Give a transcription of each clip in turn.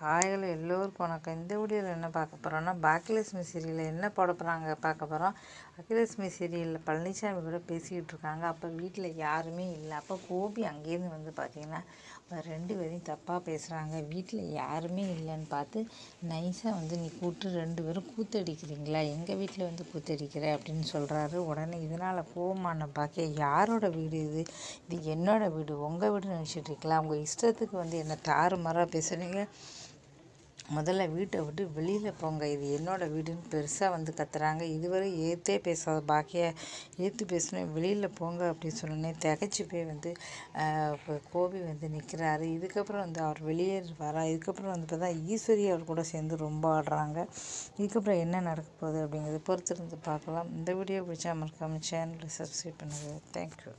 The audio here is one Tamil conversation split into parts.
ஹாய்கள் எல்லோருக்கும் வணக்கம் இந்த வீடியோவில் என்ன பார்க்க போகிறோம்னா பாக்கியலட்சுமி சீரியலில் என்ன போட போகிறாங்க பார்க்க போகிறோம் அகிலட்சுமி சீரியலில் பழனிசாமி கூட பேசிக்கிட்டு இருக்காங்க அப்போ வீட்டில் யாருமே இல்லை அப்போ கோபி அங்கேருந்து வந்து பார்த்தீங்கன்னா அவங்க ரெண்டு பேரையும் தப்பாக பேசுகிறாங்க வீட்டில் யாருமே இல்லைன்னு பார்த்து நைஸாக வந்து நீ கூப்பிட்டு ரெண்டு பேரும் கூத்தடிக்கிறீங்களா எங்கள் வீட்டில் வந்து கூத்தடிக்கிற அப்படின்னு சொல்கிறாரு உடனே இதனால் கோவமான பாக்கிய யாரோட வீடு இது இது என்னோட வீடு உங்கள் வீடுன்னு நினச்சிட்டு இருக்கலாம் உங்கள் இஷ்டத்துக்கு வந்து என்ன தாறுமாறாக பேசுகிறீங்க முதல்ல வீட்டை விட்டு வெளியில் போங்க இது என்னோட வீடுன்னு பெருசாக வந்து கத்துறாங்க இதுவரை ஏற்றே பேசாத பாக்கிய ஏற்று பேசணும் வெளியில் போங்க அப்படின்னு சொன்னோன்னே திகச்சு போய் வந்து ஆஹ், இப்போ கோபி வந்து நிற்கிறாரு இதுக்கப்புறம் வந்து அவர் வெளியேறுவாரா இதுக்கப்புறம் வந்து பார்த்தா ஈஸ்வரி அவர் கூட சேர்ந்து ரொம்ப ஆடுறாங்க இதுக்கப்புறம் என்ன நடக்க போகுது அப்படிங்கிறத பொறுத்திருந்து பார்க்கலாம் இந்த வீடியோ பிடிச்சா மறக்காம சேனலை சப்ஸ்கிரைப் பண்ணுங்கள் தேங்க்யூ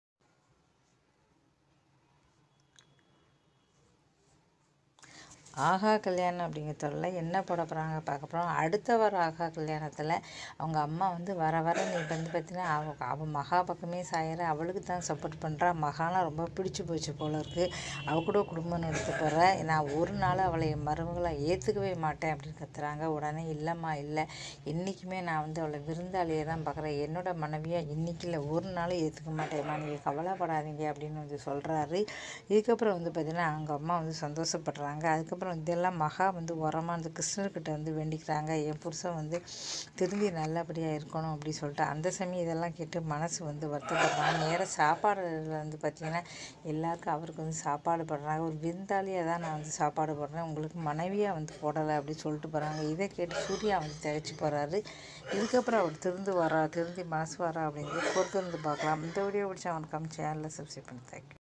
ஆஹா கல்யாணம் அப்படிங்கிறதுல என்ன போட போகிறாங்க பார்க்க போகிறோம் அடுத்த வர ஆஹா கல்யாணத்தில் அவங்க அம்மா வந்து வர வர நீ வந்து பார்த்தீங்கன்னா அவ அவள் மகா பக்கமே சாயிற அவளுக்கு தான் சப்போர்ட் பண்ணுறா மகாலாம் ரொம்ப பிடிச்சி போச்சு போல இருக்குது அவ கூட குடும்பம் நடத்த போகிற நான் ஒரு நாள் அவளை என் மருமகளை ஏற்றுக்கவே மாட்டேன் அப்படின்னு கத்துறாங்க உடனே இல்லைம்மா இல்லை என்றைக்குமே நான் வந்து அவளை விருந்தாளியை தான் பார்க்குறேன் என்னோட மனைவியாக இன்னைக்கு இல்லை ஒரு நாள் ஏற்றுக்க மாட்டேம்மா நீங்கள் கவலைப்படாதீங்க அப்படின்னு வந்து சொல்கிறாரு இதுக்கப்புறம் வந்து பார்த்தீங்கன்னா அவங்க அம்மா வந்து சந்தோஷப்படுறாங்க அதுக்கப்புறம் இதெல்லாம் மகா வந்து உரமா அந்த கிருஷ்ணர்கிட்ட வந்து வேண்டிக்கிறாங்க என் புருஷன் வந்து திரும்பி நல்லபடியாக இருக்கணும் அப்படி சொல்லிட்டு அந்த சமயம் இதெல்லாம் கேட்டு மனசு வந்து வருத்தப்படுறாங்க நேராக சாப்பாடு வந்து பார்த்திங்கன்னா எல்லாருக்கும் அவருக்கு வந்து சாப்பாடு போடுறாங்க ஒரு விருந்தாளியாக தான் நான் வந்து சாப்பாடு போடுறேன் உங்களுக்கு மனைவியாக வந்து போடலை அப்படி சொல்லிட்டு போகிறாங்க இதை கேட்டு சூர்யா வந்து திகைச்சு போகிறாரு இதுக்கப்புறம் அவர் திருந்து வரா திருந்தி மனசு வரா அப்படிங்கிறது பொறுத்திருந்து பார்க்கலாம் இந்த வீடியோ பிடிச்சா அவனுக்கு சேனலில் சப்ஸ்கிரைப் பண்ணி தேங்க்யூ